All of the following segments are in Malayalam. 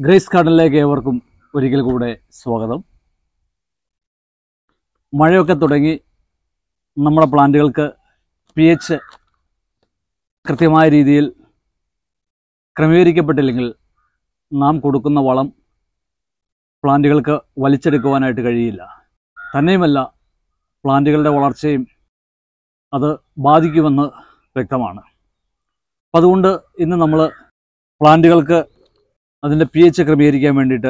ഗ്രേസ് ഗാർഡനിലേക്ക് ഏവർക്കും ഒരിക്കൽ കൂടെ സ്വാഗതം മഴയൊക്കെ തുടങ്ങി നമ്മുടെ പ്ലാന്റുകൾക്ക് പി എച്ച് കൃത്യമായ രീതിയിൽ ക്രമീകരിക്കപ്പെട്ടില്ലെങ്കിൽ നാം കൊടുക്കുന്ന വളം പ്ലാന്റുകൾക്ക് വലിച്ചെടുക്കുവാനായിട്ട് കഴിയില്ല തന്നെയുമല്ല പ്ലാന്റുകളുടെ വളർച്ചയും അത് ബാധിക്കുമെന്ന് വ്യക്തമാണ് അപ്പം അതുകൊണ്ട് ഇന്ന് നമ്മൾ പ്ലാന്റുകൾക്ക് അതിൻ്റെ പി എച്ച് ക്രമീകരിക്കാൻ വേണ്ടിയിട്ട്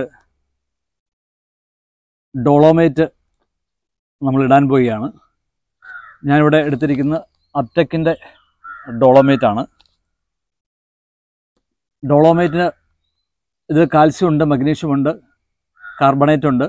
ഡോളോമേറ്റ് നമ്മൾ ഇടാൻ പോവുകയാണ് ഞാനിവിടെ എടുത്തിരിക്കുന്ന അപ്ടെക്കിൻ്റെ ഡോളോമേറ്റ് ആണ് ഡോളോമേറ്റിന് ഇത് കാൽസ്യം ഉണ്ട് മഗ്നീഷ്യം ഉണ്ട് കാർബണേറ്റ് ഉണ്ട്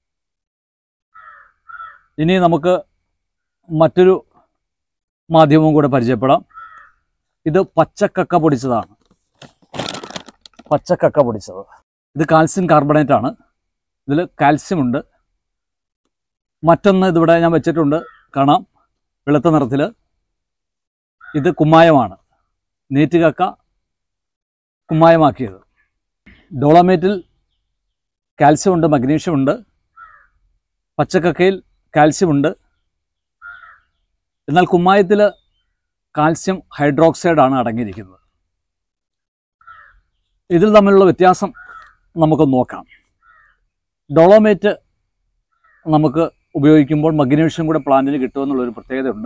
ഇനി നമുക്ക് മറ്റൊരു മാധ്യമവും കൂടെ പരിചയപ്പെടാം ഇത് പച്ചക്കക്ക പൊടിച്ചതാണ് പച്ചക്കക്ക പൊടിച്ചത് ഇത് കാൽസ്യം കാർബണേറ്റ് ആണ് ഇതിൽ കാൽസ്യം ഉണ്ട് മറ്റൊന്ന് ഇതിവിടെ ഞാൻ വെച്ചിട്ടുണ്ട് കാണാം വെളുത്ത നിറത്തിൽ ഇത് കുമ്മായമാണ് നീറ്റുകക്ക കുമ്മായമാക്കിയത് ഡോളമേറ്റിൽ കാൽസ്യം ഉണ്ട് മഗ്നീഷ്യം ഉണ്ട് പച്ചക്കക്കയിൽ കാൽസ്യം ഉണ്ട് എന്നാൽ കുമ്മായത്തിൽ കാൽസ്യം ഹൈഡ്രോക്സൈഡ് ആണ് അടങ്ങിയിരിക്കുന്നത് ഇതിൽ തമ്മിലുള്ള വ്യത്യാസം നമുക്ക് നോക്കാം ഡോളോമേറ്റ് നമുക്ക് ഉപയോഗിക്കുമ്പോൾ മഗ്നീഷ്യം കൂടെ പ്ലാന്റിന് കിട്ടുമെന്നുള്ളൊരു പ്രത്യേകതയുണ്ട്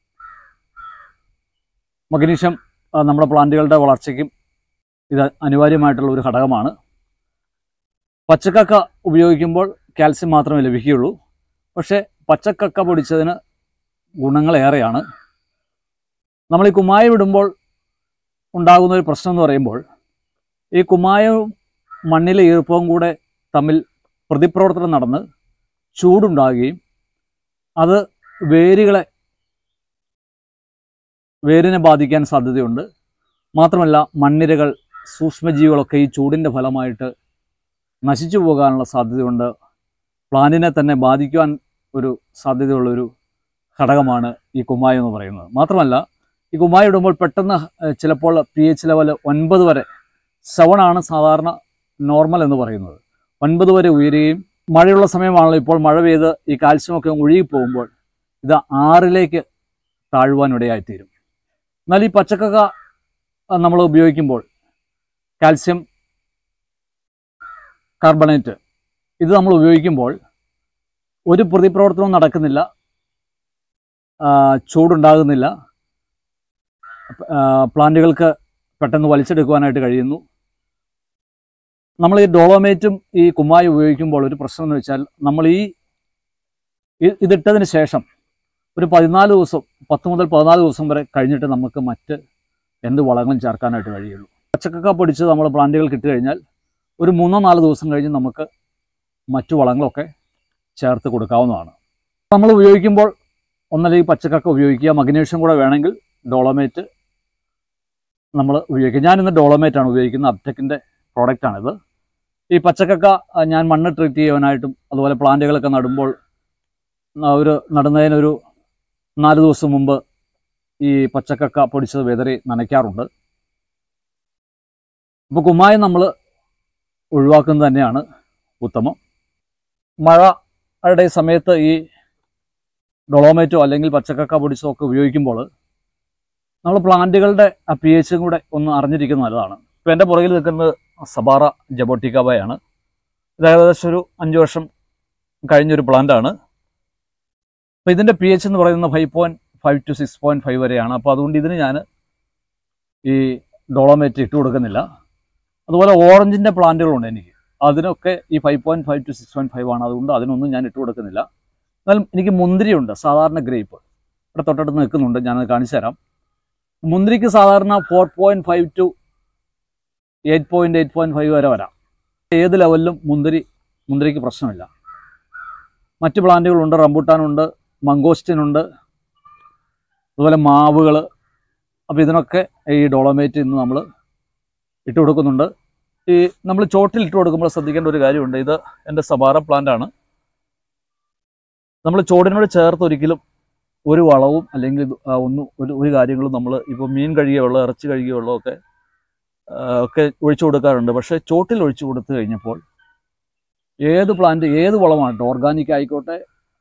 മഗ്നീഷ്യം ആ, നമ്മുടെ പ്ലാന്റുകളുടെ വളർച്ചയ്ക്കും ഇത് അനിവാര്യമായിട്ടുള്ള ഒരു ഘടകമാണ് പച്ചക്കക്ക ഉപയോഗിക്കുമ്പോൾ കാൽസ്യം മാത്രമേ ലഭിക്കുകയുള്ളൂ പക്ഷേ പച്ചക്കക്ക പൊടിച്ചതിന് ഗുണങ്ങളേറെയാണ് നമ്മൾ ഈ കുമ്മായം ഇടുമ്പോൾ ഉണ്ടാകുന്ന ഒരു പ്രശ്നം എന്ന് പറയുമ്പോൾ ഈ കുമ്മായവും മണ്ണിലെ ഈർപ്പവും കൂടെ തമ്മിൽ പ്രതിപ്രവർത്തനം നടന്ന് ചൂടുണ്ടാകുകയും അത് വേരുകളെ വേരിനെ ബാധിക്കാൻ സാധ്യതയുണ്ട് മാത്രമല്ല മണ്ണിരകൾ സൂക്ഷ്മജീവികളൊക്കെ ഈ ചൂടിൻ്റെ ഫലമായിട്ട് നശിച്ചു പോകാനുള്ള സാധ്യതയുണ്ട് പ്ലാന്റിനെ തന്നെ ബാധിക്കുവാൻ ഒരു സാധ്യതയുള്ളൊരു ഘടകമാണ് ഈ കുമ്മായം എന്ന് പറയുന്നത് മാത്രമല്ല ഈ കുമ്മായം ഇടുമ്പോൾ പെട്ടെന്ന് ഏഹ്, ചിലപ്പോൾ പി എച്ച് ലെവൽ ഒൻപത് വരെ സെവൻ ആണ് സാധാരണ നോർമൽ എന്ന് പറയുന്നത് ഒൻപത് വരെ ഉയരുകയും മഴയുള്ള സമയമാണല്ലോ ഇപ്പോൾ മഴ പെയ്ത് ഈ കാൽസ്യമൊക്കെ ഒഴുകി പോകുമ്പോൾ ഇത് ആറിലേക്ക് താഴുവാൻ ഇടയായിത്തീരും എന്നാൽ ഈ പച്ചക്കക്ക നമ്മൾ ഉപയോഗിക്കുമ്പോൾ കാൽസ്യം കാർബണേറ്റ് ഇത് നമ്മൾ ഉപയോഗിക്കുമ്പോൾ ഒരു പ്രതിപ്രവർത്തനവും നടക്കുന്നില്ല ആ, ചൂടുണ്ടാകുന്നില്ല ആ, പ്ലാന്റുകൾക്ക് പെട്ടെന്ന് വലിച്ചെടുക്കുവാനായിട്ട് കഴിയുന്നു നമ്മൾ ഈ ഡോളോമേറ്റും ഈ കുമ്മായി ഉപയോഗിക്കുമ്പോൾ ഒരു പ്രശ്നം എന്ന് വെച്ചാൽ നമ്മൾ ഈ ഇ- ഇതിട്ടതിന് ശേഷം ഒരു പതിനാല് ദിവസം പത്ത് മുതൽ പതിനാല് ദിവസം വരെ കഴിഞ്ഞിട്ട് നമുക്ക് മറ്റ് എന്ത് വളങ്ങളും ചേർക്കാനായിട്ട് കഴിയുള്ളൂ പച്ചക്കക്ക പൊടിച്ച് നമ്മൾ പ്ലാന്റുകൾക്ക് ഇട്ട് കഴിഞ്ഞാൽ ഒരു മൂന്നോ നാല് ദിവസം കഴിഞ്ഞ് നമുക്ക് മറ്റു വളങ്ങളൊക്കെ ചേർത്ത് കൊടുക്കാവുന്നതാണ് നമ്മൾ ഉപയോഗിക്കുമ്പോൾ ഒന്നല്ലെങ്കിൽ പച്ചക്കക്ക ഉപയോഗിക്കുക മഗ്നീഷ്യം കൂടെ വേണമെങ്കിൽ ഡോളോമേറ്റ് നമ്മൾ ഉപയോഗിക്കുക ഞാനിന്ന് ഡോളോമേറ്റ് ആണ് ഉപയോഗിക്കുന്നത് അപ്ടെക്കിൻ്റെ പ്രോഡക്റ്റാണിത് ഈ പച്ചക്കക്ക ആ, ഞാൻ മണ്ണ് ട്രീറ്റ് ചെയ്യുവാനായിട്ടും അതുപോലെ പ്ലാന്റുകളൊക്കെ നടുമ്പോൾ ആ, ഒരു നടുന്നതിനൊരു നാല് ദിവസം മുമ്പ് ഈ പച്ചക്കക്ക പൊടിച്ചത് വെതറി നനയ്ക്കാറുണ്ട് അപ്പോൾ കുമ്മായം നമ്മൾ ഒഴിവാക്കുന്നത് തന്നെയാണ് ഉത്തമം മഴയുടെ സമയത്ത് ഈ ഡൊളോമേറ്റോ അല്ലെങ്കിൽ പച്ചക്കക്ക പൊടിച്ചോ ഒക്കെ ഉപയോഗിക്കുമ്പോൾ നമ്മൾ പ്ലാന്റുകളുടെ ആ പി എച്ചും കൂടെ ഒന്ന് അറിഞ്ഞിരിക്കുന്നത് നല്ലതാണ് ഇപ്പോൾ എൻ്റെ പുറകിൽ നിൽക്കുന്നത് സബാറ ജബോട്ടിക്കാബയാണ് ഇത് ഏകദേശം ഒരു അഞ്ച് വർഷം കഴിഞ്ഞൊരു പ്ലാന്റാണ് അപ്പോൾ ഇതിൻ്റെ പി എച്ച് എന്ന് പറയുന്നത് five point five to six point five വരെയാണ് അപ്പോൾ അതുകൊണ്ട് ഇതിന് ഞാൻ ഈ ഡോളോമേറ്റ് ഇട്ട് കൊടുക്കുന്നില്ല അതുപോലെ ഓറഞ്ചിൻ്റെ പ്ലാന്റുകളുണ്ട് എനിക്ക് അതിനൊക്കെ ഈ five point five to six point five ആണ് അതുകൊണ്ട് അതിനൊന്നും ഞാൻ ഇട്ട് കൊടുക്കുന്നില്ല എന്നാലും എനിക്ക് മുന്തിരിയുണ്ട് സാധാരണ ഗ്രേപ്പ് ഇവിടെ തൊട്ടടുത്ത് നിൽക്കുന്നുണ്ട് ഞാനത് കാണിച്ചു തരാം മുന്തിരിക്ക് സാധാരണ four point five to eight point eight point five വരെ വരാം ഏത് ലെവലിലും മുന്തിരി മുന്തിരിക്ക് പ്രശ്നമില്ല മറ്റ് പ്ലാന്റുകളുണ്ട് റംബൂട്ടാനുണ്ട് മംഗോസ്റ്റിനുണ്ട് അതുപോലെ മാവുകൾ അപ്പോൾ ഇതിനൊക്കെ ഈ ഡോളോമേറ്റ് ഇന്ന് നമ്മൾ ഇട്ട് കൊടുക്കുന്നുണ്ട് ഈ നമ്മൾ ചോട്ടിൽ ഇട്ട് കൊടുക്കുമ്പോൾ ശ്രദ്ധിക്കേണ്ട ഒരു കാര്യമുണ്ട് ഇത് എൻ്റെ സബാറ പ്ലാന്റ് ആണ് നമ്മൾ ചോടിനോട് ചേർത്ത് ഒരിക്കലും ഒരു വളവും അല്ലെങ്കിൽ ഇത് ആ ഒന്നും ഒരു ഒരു കാര്യങ്ങളും നമ്മൾ ഇപ്പോൾ മീൻ കഴുകിയ വെള്ളം ഇറച്ചി കഴുകിയ വെള്ളമൊക്കെ ആ, ഒക്കെ ഒഴിച്ചു കൊടുക്കാറുണ്ട് പക്ഷേ ചോട്ടിൽ ഒഴിച്ചു കൊടുത്തു കഴിഞ്ഞപ്പോൾ ഏത് പ്ലാന്റ് ഏത് വളമാകട്ടെ ഓർഗാനിക് ആയിക്കോട്ടെ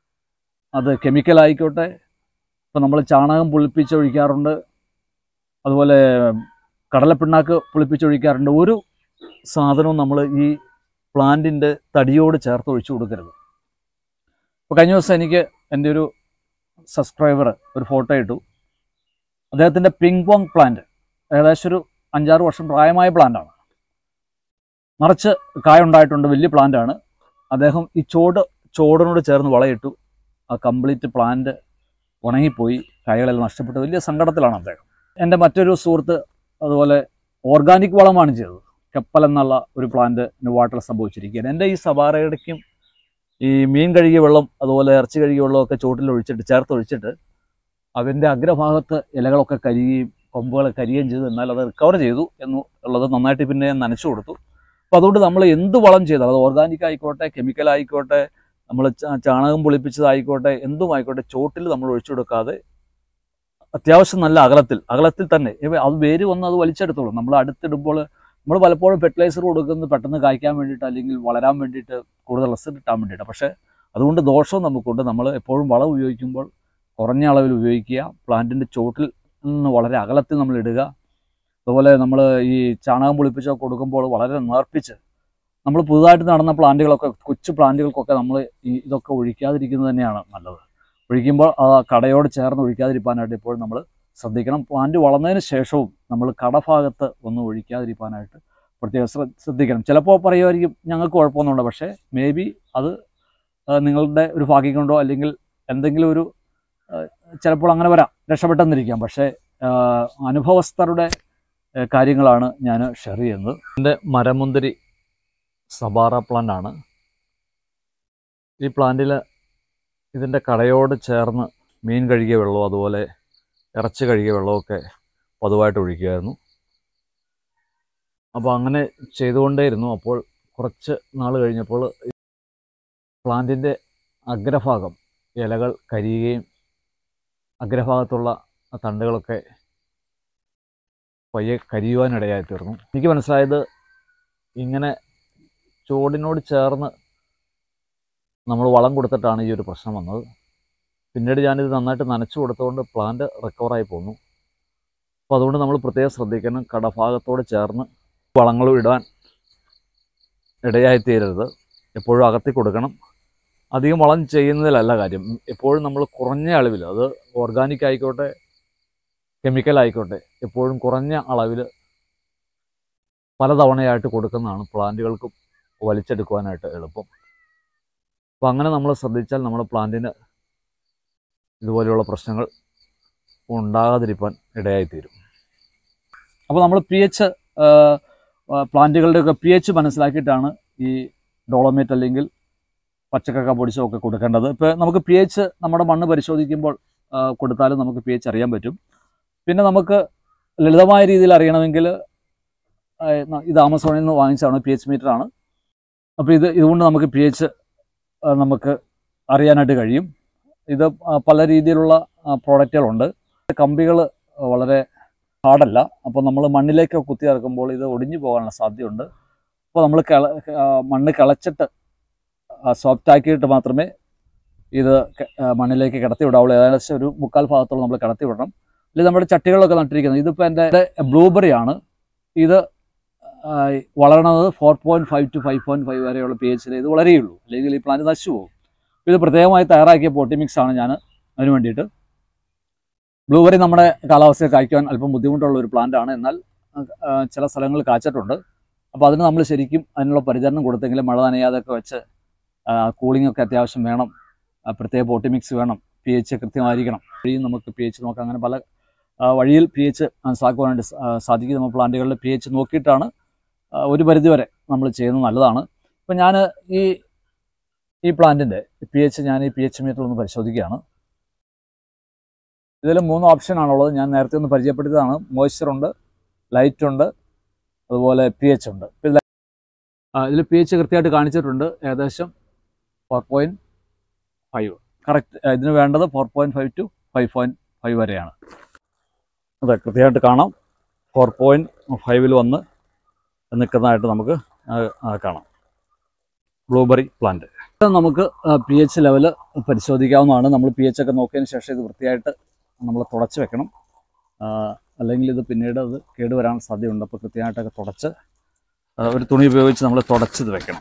അത് കെമിക്കൽ ആയിക്കോട്ടെ ഇപ്പം നമ്മൾ ചാണകം പുളിപ്പിച്ച് ഒഴിക്കാറുണ്ട് അതുപോലെ കടലപ്പിണ്ണാക്ക് പുളിപ്പിച്ചൊഴിക്കാറുണ്ട് ഒരു സാധനവും നമ്മൾ ഈ പ്ലാന്റിൻ്റെ തടിയോട് ചേർത്ത് ഒഴിച്ചു കൊടുക്കരുത് ഇപ്പോൾ കഴിഞ്ഞ ദിവസം എനിക്ക് എൻ്റെ ഒരു സബ്സ്ക്രൈബർ ഒരു ഫോട്ടോ ഇട്ടു അദ്ദേഹത്തിൻ്റെ പിങ് പോങ് പ്ലാന്റ് ഏകദേശം ഒരു അഞ്ചാറ് വർഷം പ്രായമായ പ്ലാന്റാണ് നിറച്ച് കായുണ്ടായിട്ടുണ്ട് വലിയ പ്ലാന്റാണ് അദ്ദേഹം ഈ ചോട് ചോടിനോട് ചേർന്ന് വളയിട്ടു ആ കംപ്ലീറ്റ് പ്ലാന്റ് ഉണങ്ങിപ്പോയി കായകളെല്ലാം നഷ്ടപ്പെട്ടു വലിയ സങ്കടത്തിലാണ് അദ്ദേഹം എൻ്റെ മറ്റൊരു സുഹൃത്ത് അതുപോലെ ഓർഗാനിക് വളമാണ് ചെയ്തത് കപ്പൽ എന്നുള്ള ഒരു പ്ലാന്റിന് വാട്ടർ സംഭവിച്ചിരിക്കുകയാണ് എൻ്റെ ഈ സവാറയുടെക്കും ഈ മീൻ കഴുകിയ വെള്ളം അതുപോലെ ഇറച്ചി കഴുകിയ വെള്ളമൊക്കെ ചോട്ടിൽ ഒഴിച്ചിട്ട് ചേർത്ത് ഒഴിച്ചിട്ട് അതിൻ്റെ അഗ്രഭാഗത്ത് ഇലകളൊക്കെ കരിയുകയും കൊമ്പുകളെ കരിയുകയും ചെയ്തു എന്നാൽ അത് റിക്കവർ ചെയ്തു എന്ന് ഉള്ളത് നന്നായിട്ട് പിന്നെ ഞാൻ നനച്ചു കൊടുത്തു അപ്പോൾ അതുകൊണ്ട് നമ്മൾ എന്ത് വളം ചെയ്താൽ അത് ഓർഗാനിക് ആയിക്കോട്ടെ കെമിക്കൽ ആയിക്കോട്ടെ നമ്മൾ ചാണകം പൊളിപ്പിച്ചതായിക്കോട്ടെ എന്തും ആയിക്കോട്ടെ ചോട്ടിൽ നമ്മൾ ഒഴിച്ചു കൊടുക്കാതെ അത്യാവശ്യം നല്ല അകലത്തിൽ അകലത്തിൽ തന്നെ ഇവ- അത് വേര് വന്ന് അത് വലിച്ചെടുത്തോളും നമ്മൾ അടുത്തിടുമ്പോൾ നമ്മൾ പലപ്പോഴും ഫെർട്ടിലൈസർ കൊടുക്കുന്നത് പെട്ടെന്ന് കായ്ക്കാൻ വേണ്ടിയിട്ട് അല്ലെങ്കിൽ വളരാൻ വേണ്ടിയിട്ട് കൂടുതൽ റിസൾട്ട് കിട്ടാൻ വേണ്ടിയിട്ട് പക്ഷേ അതുകൊണ്ട് ദോഷവും നമുക്കുണ്ട് നമ്മൾ എപ്പോഴും വളം ഉപയോഗിക്കുമ്പോൾ കുറഞ്ഞ അളവിൽ ഉപയോഗിക്കുക പ്ലാന്റിൻ്റെ ചോട്ടിൽ നിന്ന് വളരെ അകലത്തിൽ നമ്മൾ ഇടുക അതുപോലെ നമ്മൾ ഈ ചാണകം പുളിപ്പിച്ചോ കൊടുക്കുമ്പോൾ വളരെ നേർപ്പിച്ച് നമ്മൾ പുതുതായിട്ട് നടന്ന പ്ലാന്റുകളൊക്കെ കൊച്ചു പ്ലാന്റുകൾക്കൊക്കെ നമ്മൾ ഈ ഇതൊക്കെ ഒഴിക്കാതിരിക്കുന്നത് തന്നെയാണ് നല്ലത് ഒഴിക്കുമ്പോൾ ആ കടയോട് ചേർന്ന് ഒഴിക്കാതിരിക്കാനായിട്ട് എപ്പോഴും നമ്മൾ ശ്രദ്ധിക്കണം പ്ലാന്റ് വളർന്നതിന് ശേഷവും നമ്മൾ കടഭാഗത്ത് ഒന്നും ഒഴിക്കാതിരിക്കാനായിട്ട് പ്രത്യേകം ശ്ര- ശ്രദ്ധിക്കണം ചിലപ്പോൾ പറയുമായിരിക്കും ഞങ്ങൾക്ക് കുഴപ്പമൊന്നുമില്ല പക്ഷേ മേ ബി അത് ആ, നിങ്ങളുടെ ഒരു ഭാഗ്യം കൊണ്ടോ അല്ലെങ്കിൽ എന്തെങ്കിലും ഒരു ആ, ചിലപ്പോൾ അങ്ങനെ വരാം രക്ഷപ്പെട്ടെന്നിരിക്കാം പക്ഷേ ആ, അനുഭവസ്ഥരുടെ ആ, കാര്യങ്ങളാണ് ഞാൻ ഷെയർ ചെയ്യുന്നത് എൻ്റെ മരമുന്തിരി സബാറ പ്ലാന്റ് ആണ് ഈ പ്ലാന്റിൽ ഇതിൻ്റെ കടയോട് ചേർന്ന് മീൻ കഴുകിയ വെള്ളവും അതുപോലെ ഇറച്ചി കഴുകിയ വെള്ളമൊക്കെ പതിവായിട്ട് ഒഴിക്കുമായിരുന്നു അപ്പോൾ അങ്ങനെ ചെയ്തുകൊണ്ടേയിരുന്നു അപ്പോൾ കുറച്ച് നാൾ കഴിഞ്ഞപ്പോൾ പ്ലാന്റിൻ്റെ അഗ്രഭാഗം ഇലകൾ കരിയുകയും അഗ്രഭാഗത്തുള്ള ആ തണ്ടുകളൊക്കെ പയ്യെ കരിയുവാനിടയായി തീർന്നു എനിക്ക് മനസ്സിലായത് ഇങ്ങനെ ചുവടിനോട് ചേർന്ന് നമ്മൾ വളം കൊടുത്തിട്ടാണ് ഈ ഒരു പ്രശ്നം വന്നത് പിന്നീട് ഞാനിത് നന്നായിട്ട് നനച്ചു കൊടുത്തുകൊണ്ട് പ്ലാന്റ് റിക്കവറായി പോന്നു അപ്പോൾ അതുകൊണ്ട് നമ്മൾ പ്രത്യേകം ശ്രദ്ധിക്കണം കടഭാഗത്തോട് ചേർന്ന് വളങ്ങൾ ഇടാൻ ഇടയായി തീരരുത് എപ്പോഴും അകത്തി കൊടുക്കണം അധികം വളം ചെയ്യുന്നതിലല്ല കാര്യം എപ്പോഴും നമ്മൾ കുറഞ്ഞ അളവിൽ അത് ഓർഗാനിക് ആയിക്കോട്ടെ കെമിക്കൽ ആയിക്കോട്ടെ എപ്പോഴും കുറഞ്ഞ അളവിൽ പലതവണയായിട്ട് കൊടുക്കുന്നതാണ് പ്ലാന്റുകൾക്ക് വലിച്ചെടുക്കുവാനായിട്ട് എളുപ്പം അപ്പോൾ അങ്ങനെ നമ്മൾ ശ്രദ്ധിച്ചാൽ നമ്മുടെ പ്ലാന്റിന് ഇതുപോലെയുള്ള പ്രശ്നങ്ങൾ ഉണ്ടാകാതിരിക്കാൻ ഇടയായിത്തീരും അപ്പോൾ നമ്മൾ പി എച്ച് പ്ലാന്റുകളുടെയൊക്കെ പി എച്ച് മനസ്സിലാക്കിയിട്ടാണ് ഈ ഡോളമേറ്റ് അല്ലെങ്കിൽ പച്ചക്കക്ക പൊടിച്ചോ ഒക്കെ കൊടുക്കേണ്ടത് ഇപ്പോൾ നമുക്ക് പി എച്ച് നമ്മുടെ മണ്ണ് പരിശോധിക്കുമ്പോൾ ആ, കൊടുത്താലും നമുക്ക് പി എച്ച് അറിയാൻ പറ്റും പിന്നെ നമുക്ക് ലളിതമായ രീതിയിൽ അറിയണമെങ്കിൽ ആ, ഇത് ആമസോണിൽ നിന്ന് വാങ്ങിച്ചാണ് പി എച്ച് മീറ്റർ ആണ് അപ്പോൾ ഇത് ഇതുകൊണ്ട് നമുക്ക് പി എച്ച് നമുക്ക് അറിയാനായിട്ട് കഴിയും ഇത് ആ, പല രീതിയിലുള്ള പ്രോഡക്റ്റുകളുണ്ട് കമ്പികൾ വളരെ ഹാർഡല്ല അപ്പോൾ നമ്മൾ മണ്ണിലേക്ക് കുത്തി ഇറക്കുമ്പോൾ ഇത് ഒടിഞ്ഞു പോകാനുള്ള സാധ്യതയുണ്ട് അപ്പോൾ നമ്മൾ കിള ആ, മണ്ണ് കിളച്ചിട്ട് സോഫ്റ്റ് ആക്കിയിട്ട് മാത്രമേ ഇത് ക- ആ, മണ്ണിലേക്ക് കിടത്തി വിടാവുള്ളൂ ഏകദേശം ഒരു മുക്കാൽ ഭാഗത്തോളം നമ്മൾ കിടത്തി വിടണം അല്ലെങ്കിൽ നമ്മുടെ ചട്ടികളൊക്കെ നട്ടിരിക്കുന്നത് ഇതിപ്പോൾ എൻ്റെ ബ്ലൂബെറി ആണ് ഇത് ആ, വളരണത് four point five to five point five വരെയുള്ള പി എച്ചിൽ ഇത് വളരെയുള്ളൂ അല്ലെങ്കിൽ ഈ പ്ലാന്റ് നശിച്ചു പോകും ഇത് പ്രത്യേകമായി തയ്യാറാക്കിയ പോട്ടി മിക്സ് ആണ് ഞാൻ അതിന് വേണ്ടിയിട്ട് ബ്ലൂബെറി നമ്മുടെ കാലാവസ്ഥയിൽ കായ്ക്കാൻ അല്പം ബുദ്ധിമുട്ടുള്ള ഒരു പ്ലാന്റ് ആണ് എന്നാൽ ആ, ചില സ്ഥലങ്ങളിൽ കാച്ചിട്ടുണ്ട് അപ്പോൾ അതിന് നമ്മൾ ശരിക്കും അതിനുള്ള പരിചരണം കൊടുത്തെങ്കിൽ മഴ നനയാതൊക്കെ വെച്ച് കൂളിംഗ് ഒക്കെ അത്യാവശ്യം വേണം ആ, പ്രത്യേക പോട്ടി മിക്സ് വേണം പി എച്ച് കൃത്യമായിരിക്കണം വഴിയും നമുക്ക് പി എച്ച് നോക്കാം അങ്ങനെ പല ആ, വഴിയിൽ പി എച്ച് മനസ്സിലാക്കുവാനായിട്ട് സ- ആ, സാധിക്കും നമ്മൾ പ്ലാന്റുകളുടെ പി എച്ച് നോക്കിയിട്ടാണ് ആ, ഒരു പരിധിവരെ നമ്മൾ ചെയ്യുന്നത് നല്ലതാണ് ഇപ്പം ഞാൻ ഈ ഈ പ്ലാന്റിൻ്റെ പി എച്ച് ഞാൻ ഈ പി എച്ച് മീറ്റർ ഒന്ന് പരിശോധിക്കുകയാണ് ഇതിൽ മൂന്ന് ഓപ്ഷനാണുള്ളത് ഞാൻ നേരത്തെ ഒന്ന് പരിചയപ്പെടുത്തിയതാണ് മോയ്സ്ചർ ഉണ്ട് ലൈറ്റ് ഉണ്ട് അതുപോലെ പി എച്ച് ഉണ്ട് ഇതിൽ പി എച്ച് കൃത്യമായിട്ട് കാണിച്ചിട്ടുണ്ട് ഏകദേശം ഫോർ പോയിൻറ്റ് ഫൈവ് കറക്റ്റ് ഇതിന് വേണ്ടത് four point five to five point five വരെയാണ് അതെ കൃത്യമായിട്ട് കാണാം ഫോർ പോയിൻറ്റ് ഫൈവിൽ വന്ന് നിൽക്കുന്നതായിട്ട് നമുക്ക് ആ, ആ, കാണാം ബ്ലൂബെറി പ്ലാന്റ് ഇത് നമുക്ക് പി എച്ച് ലെവൽ പരിശോധിക്കാവുന്നതാണ് നമ്മൾ പി എച്ച് ഒക്കെ നോക്കിയതിന് ശേഷം ഇത് വൃത്തിയായിട്ട് നമ്മൾ തുടച്ച് വെക്കണം ആ, അല്ലെങ്കിൽ ഇത് പിന്നീട് അത് കേടുവരാൻ സാധ്യതയുണ്ട് അപ്പോൾ കൃത്യമായിട്ടൊക്കെ തുടച്ച് ആ, ഒരു തുണി ഉപയോഗിച്ച് നമ്മൾ തുടച്ചത് വെക്കണം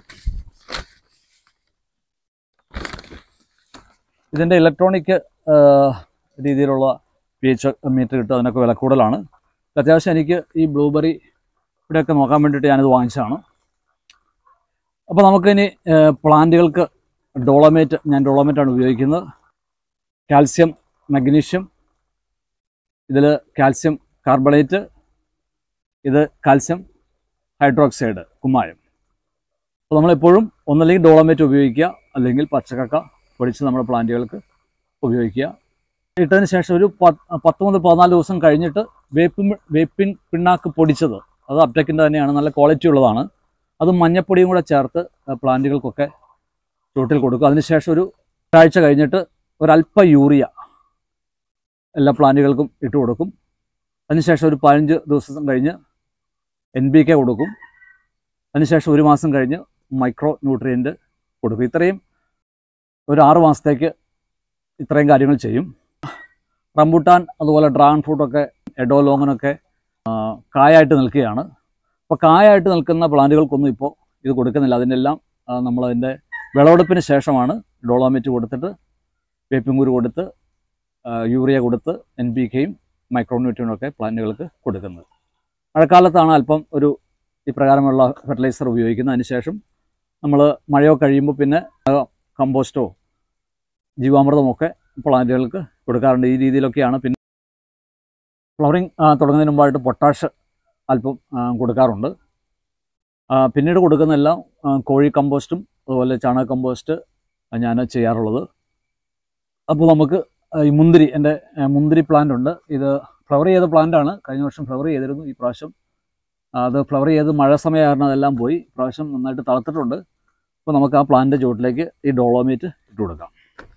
ഇതിൻ്റെ ഇലക്ട്രോണിക് രീതിയിലുള്ള പി എച്ച് മീറ്റർ കിട്ടും അതിനൊക്കെ വില കൂടുതലാണ് അത്യാവശ്യം എനിക്ക് ഈ ബ്ലൂബെറി ഇവിടെയൊക്കെ നോക്കാൻ വേണ്ടിയിട്ട് ഞാനിത് വാങ്ങിച്ചതാണ് അപ്പോൾ നമുക്കിനി ഏഹ്, പ്ലാന്റുകൾക്ക് ഡോളമേറ്റ് ഞാൻ ഡോളമേറ്റാണ് ഉപയോഗിക്കുന്നത് കാൽസ്യം മഗ്നീഷ്യം ഇതിൽ കാൽസ്യം കാർബണേറ്റ് ഇത് കാൽസ്യം ഹൈഡ്രോക്സൈഡ് കുമ്മായം അപ്പോൾ നമ്മളെപ്പോഴും ഒന്നല്ലെങ്കിൽ ഡോളമേറ്റ് ഉപയോഗിക്കുക അല്ലെങ്കിൽ പച്ചക്കക്ക പൊടിച്ച് നമ്മുടെ പ്ലാന്റുകൾക്ക് ഉപയോഗിക്കുക ഇട്ടതിന് ശേഷം ഒരു പത്ത് പത്ത് മുതൽ പതിനാല് ദിവസം കഴിഞ്ഞിട്ട് വേപ്പിൻ വേപ്പിൻ പിണ്ണാക്ക് പൊടിച്ചത് അത് അപ്റ്റക്കിൻ്റെ തന്നെയാണ് നല്ല ക്വാളിറ്റി ഉള്ളതാണ് അത് മഞ്ഞപ്പൊടിയും കൂടെ ചേർത്ത് പ്ലാന്റുകൾക്കൊക്കെ ചൂട്ടിൽ കൊടുക്കും അതിനുശേഷം ഒരു ഒരാഴ്ച കഴിഞ്ഞിട്ട് ഒരല്പ യൂറിയ എല്ലാ പ്ലാന്റുകൾക്കും ഇട്ട് കൊടുക്കും അതിനുശേഷം ഒരു പതിനഞ്ച് ദിവസം കഴിഞ്ഞ് എൻ ബി കെ കൊടുക്കും അതിനുശേഷം ഒരു മാസം കഴിഞ്ഞ് മൈക്രോ ന്യൂട്രിയൻ്റ് കൊടുക്കും ഇത്രയും ഒരു ആറ് മാസത്തേക്ക് ഇത്രയും കാര്യങ്ങൾ ചെയ്യും റംബുട്ടാൻ അതുപോലെ ഡ്രാഗൺ ഫ്രൂട്ടൊക്കെ എഡോ ലോങ്ങനൊക്കെ ആ, കായായിട്ട് നിൽക്കുകയാണ് അപ്പോൾ കായായിട്ട് നിൽക്കുന്ന പ്ലാന്റുകൾക്കൊന്നും ഇപ്പോൾ ഇത് കൊടുക്കുന്നില്ല അതിനെല്ലാം ആ, നമ്മളതിൻ്റെ വിളവെടുപ്പിന് ശേഷമാണ് ഡോളോമേറ്റ് കൊടുത്തിട്ട് വേപ്പിങ്കൂര് കൊടുത്ത് ആ, യൂറിയ കൊടുത്ത് എൻ പി കെയും മൈക്രോന്യൂട്രിയനും ഒക്കെ പ്ലാന്റുകൾക്ക് കൊടുക്കുന്നത് മഴക്കാലത്താണ് അല്പം ഒരു ഇപ്രകാരമുള്ള ഫെർട്ടിലൈസർ ഉപയോഗിക്കുന്നത് അതിന് ശേഷം നമ്മൾ മഴയോ കഴിയുമ്പോൾ പിന്നെ ആ, കമ്പോസ്റ്റോ ജീവാമൃതമൊക്കെ പ്ലാന്റുകൾക്ക് കൊടുക്കാറുണ്ട് ഈ രീതിയിലൊക്കെയാണ് പിന്നെ ഫ്ലവറിങ് തുടങ്ങുന്നതിന് മുമ്പായിട്ട് പൊട്ടാഷ് അല്പം ആ, കൊടുക്കാറുണ്ട് ആ, പിന്നീട് കൊടുക്കുന്നതെല്ലാം ആ, കോഴി കമ്പോസ്റ്റും അതുപോലെ ചാണക കമ്പോസ്റ്റ് ഞാൻ ചെയ്യാറുള്ളത് അപ്പോൾ നമുക്ക് ആ, ഈ മുന്തിരി എൻ്റെ ആ, മുന്തിരി പ്ലാന്റ് ഉണ്ട് ഇത് ഫ്ലവർ ചെയ്ത പ്ലാന്റ് ആണ് കഴിഞ്ഞ വർഷം ഫ്ലവർ ചെയ്തിരുന്നു ഈ പ്രാവശ്യം ആ, അത് ഫ്ലവർ ചെയ്ത് മഴ സമയം കാരണം അതെല്ലാം പോയി ഈ പ്രാവശ്യം നന്നായിട്ട് തളർത്തിട്ടുണ്ട് അപ്പോൾ നമുക്ക് ആ പ്ലാന്റ് ചുവട്ടിലേക്ക് ഈ ഡോളോമേറ്റ് ഇട്ട് കൊടുക്കാം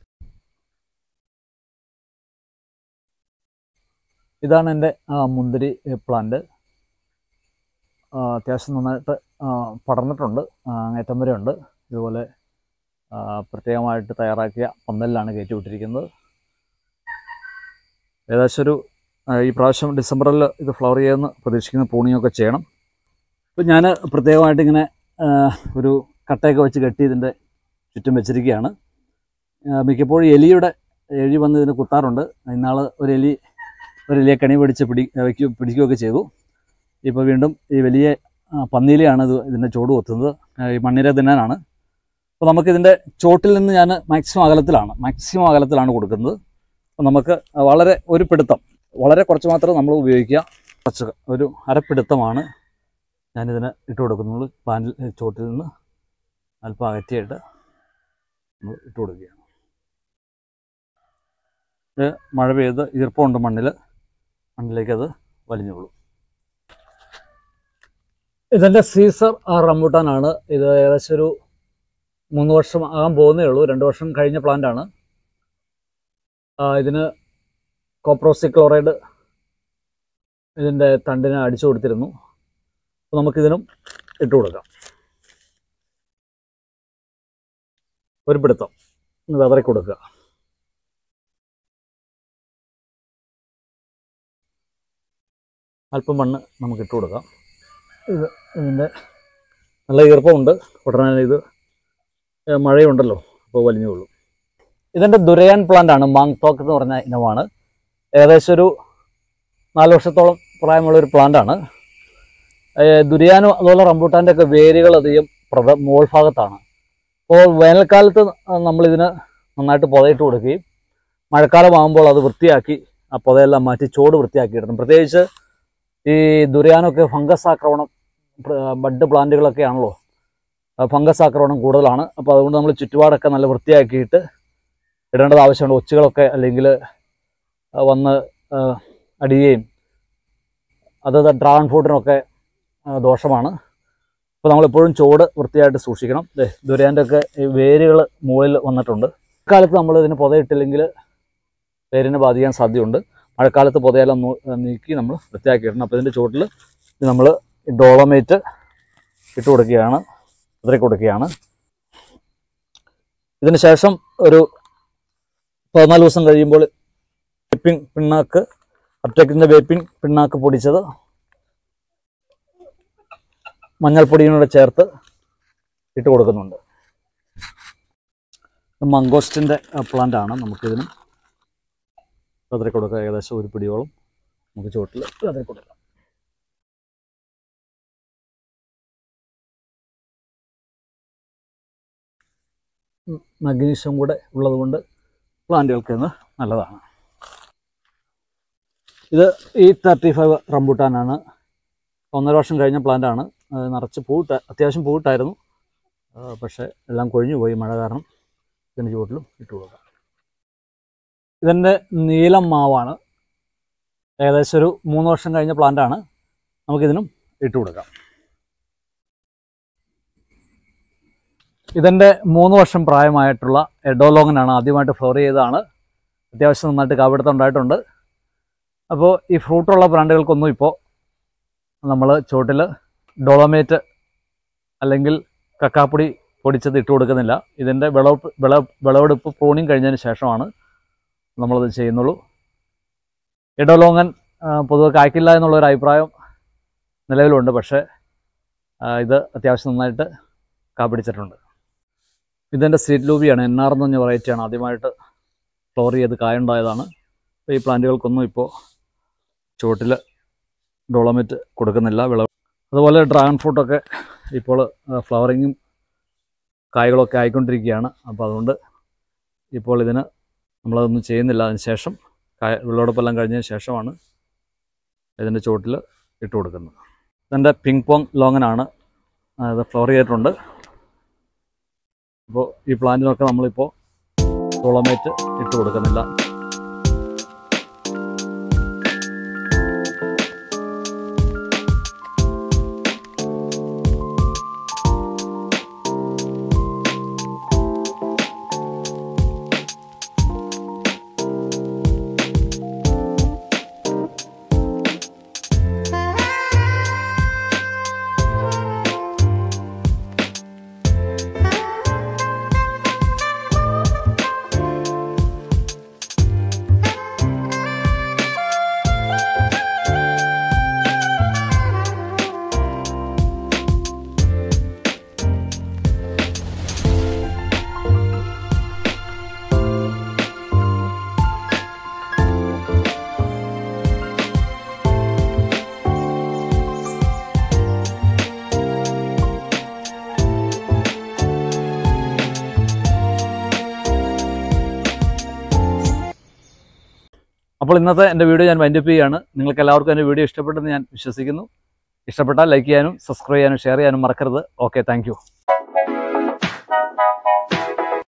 ഇതാണ് എൻ്റെ ആ, മുന്തിരി പ്ലാന്റ് ആ, അത്യാവശ്യം നന്നായിട്ട് ആ, പടർന്നിട്ടുണ്ട് ആ, അങ്ങേറ്റം വരെ ഉണ്ട് ഇതുപോലെ ആ, പ്രത്യേകമായിട്ട് തയ്യാറാക്കിയ പന്തലിലാണ് കയറ്റി വിട്ടിരിക്കുന്നത് ഏകദേശം ഒരു ആ, ഈ പ്രാവശ്യം ഡിസംബറിൽ ഇത് ഫ്ലവർ ചെയ്യുമെന്ന് പ്രതീക്ഷിക്കുന്ന പൂണിയൊക്കെ ചെയ്യണം ഇപ്പം ഞാൻ പ്രത്യേകമായിട്ട് ഇങ്ങനെ ആ, ഒരു കട്ടയൊക്കെ വെച്ച് കെട്ടി ഇതിൻ്റെ ചുറ്റും വെച്ചിരിക്കുകയാണ് ആ, മിക്കപ്പോഴും എലിയുടെ എലി വന്ന് ഇതിന് കുത്താറുണ്ട് ഇന്നാൾ ഒരു എലി ഒരു എലിയെ കണി പിടിച്ച് പിടി വയ്ക്കുകയും പിടിക്കുകയൊക്കെ ചെയ്തു ഇപ്പോൾ വീണ്ടും ഈ വലിയ ആ, പന്നിയിലെയാണ് ഇത് ഇതിൻ്റെ ചോട് കൊത്തുന്നത് ആ, ഈ മണ്ണിര തിന്നാനാണ് അപ്പോൾ നമുക്കിതിൻ്റെ ചോട്ടിൽ നിന്ന് ഞാൻ മാക്സിമം അകലത്തിലാണ് മാക്സിമം അകലത്തിലാണ് കൊടുക്കുന്നത് അപ്പോൾ നമുക്ക് വളരെ ഒരു പിടുത്തം വളരെ കുറച്ച് മാത്രം നമ്മൾ ഉപയോഗിക്കുക കുറച്ച് ഒരു അരപ്പിടുത്തമാണ് ഞാനിതിന് ഇട്ട് കൊടുക്കുന്നത് പ്ലാന്റിൽ ചോട്ടിൽ നിന്ന് അല്പം അകറ്റിയായിട്ട് നമ്മൾ ഇട്ട് കൊടുക്കുകയാണ് ഇത് മഴ പെയ്ത് ഈർപ്പമുണ്ട് മണ്ണിൽ മണ്ണിലേക്ക് അത് വലിഞ്ഞോളും ഇതെൻ്റെ സീസർ റംബൂട്ടാനാണ് ഇത് ഏകദേശം ഒരു മൂന്ന് വർഷം ആകാൻ പോകുന്നേ ഉള്ളൂ രണ്ട് വർഷം കഴിഞ്ഞ പ്ലാന്റ് ആണ് ആ, ഇതിന് കോപ്രോസിക്ലോറൈഡ് ഇതിൻ്റെ തണ്ടിന് അടിച്ചു കൊടുത്തിരുന്നു അപ്പോൾ നമുക്കിതിനും ഇട്ട് കൊടുക്കാം ഒരു പിടുത്തം ഒന്ന് വെതറി കൊടുക്കുക അല്പം മണ്ണ് നമുക്ക് ഇട്ട് കൊടുക്കാം ഇത് ഇതിൻ്റെ നല്ല ഈർപ്പമുണ്ട് ഉടനെ ഇത് ഏ, മഴയുണ്ടല്ലോ അപ്പോൾ വലിഞ്ഞുകൊള്ളൂ ഇതിൻ്റെ ദുരയാൻ പ്ലാന്റ് ആണ് മാങ്തോക്ക് എന്ന് പറഞ്ഞ ഇനമാണ് ഏകദേശം ഒരു നാല് വർഷത്തോളം പ്രായമുള്ള ഒരു പ്ലാന്റ് ആണ് ഏ, ദുരിയാനും അതുപോലെ റംബൂട്ടാൻ്റെ ഒക്കെ വേരുകൾ അധികം പ്രധ മോൾ ഭാഗത്താണ് അപ്പോൾ വേനൽക്കാലത്ത് നമ്മളിതിന് നന്നായിട്ട് പുതയിട്ട് കൊടുക്കുകയും മഴക്കാലമാകുമ്പോൾ അത് വൃത്തിയാക്കി ആ പുതയെല്ലാം മാറ്റി ചോട് വൃത്തിയാക്കി ഇടണം പ്രത്യേകിച്ച് ഈ ദുരിയാനൊക്കെ ഫംഗസ് ആക്രമണം പ്ര- ബഡ് പ്ലാന്റുകളൊക്കെ ആണല്ലോ ആ ഫംഗസ് ആക്രമണം കൂടുതലാണ് അപ്പോൾ അതുകൊണ്ട് നമ്മൾ ചുറ്റുപാടൊക്കെ നല്ല വൃത്തിയാക്കിയിട്ട് ഇടേണ്ടത് ആവശ്യമുണ്ട് ഒച്ചുകളൊക്കെ അല്ലെങ്കിൽ വന്ന് ആ, അടിയുകയും അത് ഡ്രാഗൺ ഫ്രൂട്ടിനൊക്കെ ആ, ദോഷമാണ് അപ്പോൾ നമ്മളെപ്പോഴും ചോട് വൃത്തിയായിട്ട് സൂക്ഷിക്കണം ദേ ദുരിയാൻ്റെ ഒക്കെ ഈ വേരുകൾ മുകളിൽ വന്നിട്ടുണ്ട് കാലത്ത് നമ്മൾ ഇതിന് പുതയിട്ടില്ലെങ്കിൽ വേരിനെ ബാധിക്കാൻ സാധ്യതയുണ്ട് മഴക്കാലത്ത് പുതയെല്ലാം നൂ- നീക്കി നമ്മൾ വൃത്തിയാക്കി ഇടണം അപ്പോൾ ഇതിൻ്റെ ചുവട്ടിൽ നമ്മൾ ഡോളമേറ്റ് ഇട്ട് കൊടുക്കുകയാണ് വിതറി കൊടുക്കുകയാണ് ഇതിന് ശേഷം ഒരു പതിനാല് ദിവസം കഴിയുമ്പോൾ വേപ്പിംഗ് പിണ്ണാക്ക് അപ്റ്റക്കിൻ്റെ വേപ്പിംഗ് പിണ്ണാക്ക് പൊടിച്ചത് മഞ്ഞൾപ്പൊടിയും കൂടെ ചേർത്ത് ഇട്ട് കൊടുക്കുന്നുണ്ട് മംഗോസ്റ്റിൻ്റെ പ്ലാന്റ് ആണ് നമുക്കിതിന് വിതറി കൊടുക്കുക ഏകദേശം ഒരു പിടിയോളം നമുക്ക് ചുവട്ടിൽ വിതറി കൊടുക്കാം മഗ്നീഷ്യം കൂടെ ഉള്ളതുകൊണ്ട് പ്ലാന്റുകൾക്ക് ഇന്ന് നല്ലതാണ് ഇത് ഈ തേർട്ടി ഫൈവ് റംബൂട്ടാനാണ് ഒന്നര വർഷം കഴിഞ്ഞ പ്ലാന്റാണ് അത് നിറച്ച് പൂവിട്ട അത്യാവശ്യം പൂവിട്ടായിരുന്നു ആ, പക്ഷേ എല്ലാം കൊഴിഞ്ഞു പോയി മഴ കാരണം ഇതിൻ്റെ ചുവട്ടിലും ഇട്ട് കൊടുക്കാം ഇതിൻ്റെ നീലം മാവാണ് ഏകദേശം ഒരു മൂന്ന് വർഷം കഴിഞ്ഞ പ്ലാന്റാണ് നമുക്കിതിനും ഇട്ട് കൊടുക്കാം ഇതിൻ്റെ മൂന്ന് വർഷം പ്രായമായിട്ടുള്ള എഡോലോങ്ങനാണ് ആദ്യമായിട്ട് ഫ്ലോർ ചെയ്തതാണ് അത്യാവശ്യം നന്നായിട്ട് കാപിടുത്തം ഉണ്ടായിട്ടുണ്ട് അപ്പോൾ ഈ ഫ്രൂട്ടുള്ള പ്ലാന്റുകൾക്കൊന്നും ഇപ്പോൾ നമ്മൾ ചുവട്ടിൽ ഡോളോമേറ്റ് അല്ലെങ്കിൽ കക്കാപ്പൊടി പൊടിച്ചത് ഇട്ട് കൊടുക്കുന്നില്ല ഇതിൻ്റെ വിളവെടുപ്പ് വിള വിളവെടുപ്പ് പ്രൂണിങ് കഴിഞ്ഞതിന് ശേഷമാണ് നമ്മളത് ചെയ്യുന്നുള്ളൂ ഇടലോങ്ങൻ ആ, പൊതുവെ കായ്ക്കില്ല എന്നുള്ളൊരു അഭിപ്രായം നിലവിലുണ്ട് പക്ഷേ ആ, ഇത് അത്യാവശ്യം നന്നായിട്ട് കാപ്പിടിച്ചിട്ടുണ്ട് ഇതിൻ്റെ സീറ്റ് ലൂബിയാണ് എൻ ആർ എന്ന് പറഞ്ഞ വെറൈറ്റിയാണ് ആദ്യമായിട്ട് ഫ്ലോർ ചെയ്ത് കായുണ്ടായതാണ് അപ്പോൾ ഈ പ്ലാന്റുകൾക്കൊന്നും ഇപ്പോൾ ചുവട്ടിൽ ഡോളമെറ്റ് കൊടുക്കുന്നില്ല വിളവ് അതുപോലെ ഡ്രാഗൺ ഫ്രൂട്ടൊക്കെ ഇപ്പോൾ ഫ്ലവറിങ്ങും കായ്കളൊക്കെ ആയിക്കൊണ്ടിരിക്കുകയാണ് അപ്പോൾ അതുകൊണ്ട് ഇപ്പോൾ ഇതിന് നമ്മളതൊന്നും ചെയ്യുന്നില്ല അതിന് ശേഷം കായ വിളവെടുപ്പെല്ലാം കഴിഞ്ഞതിന് ശേഷമാണ് ഇതിൻ്റെ ചുവട്ടിൽ ഇട്ട് കൊടുക്കുന്നത് ഇതിൻ്റെ പിങ് പോങ് ലോങ്ങനാണ് ഇത് ഫ്ലവർ ചെയ്തിട്ടുണ്ട് അപ്പോൾ ഈ പ്ലാന്റിനൊക്കെ നമ്മളിപ്പോൾ ഡോളമേറ്റ് ഇട്ട് കൊടുക്കുന്നില്ല അപ്പോൾ ഇന്നത്തെ എൻ്റെ വീഡിയോ ഞാൻ വൈൻഡപ്പ് ചെയ്യുകയാണ് നിങ്ങൾക്ക് എല്ലാവർക്കും എൻ്റെ വീഡിയോ ഇഷ്ടപ്പെട്ടെന്ന് ഞാൻ വിശ്വസിക്കുന്നു ഇഷ്ടപ്പെട്ടാൽ ലൈക്ക് ചെയ്യാനും സബ്സ്ക്രൈബ് ചെയ്യാനും ഷെയർ ചെയ്യാനും മറക്കരുത് ഓക്കെ താങ്ക്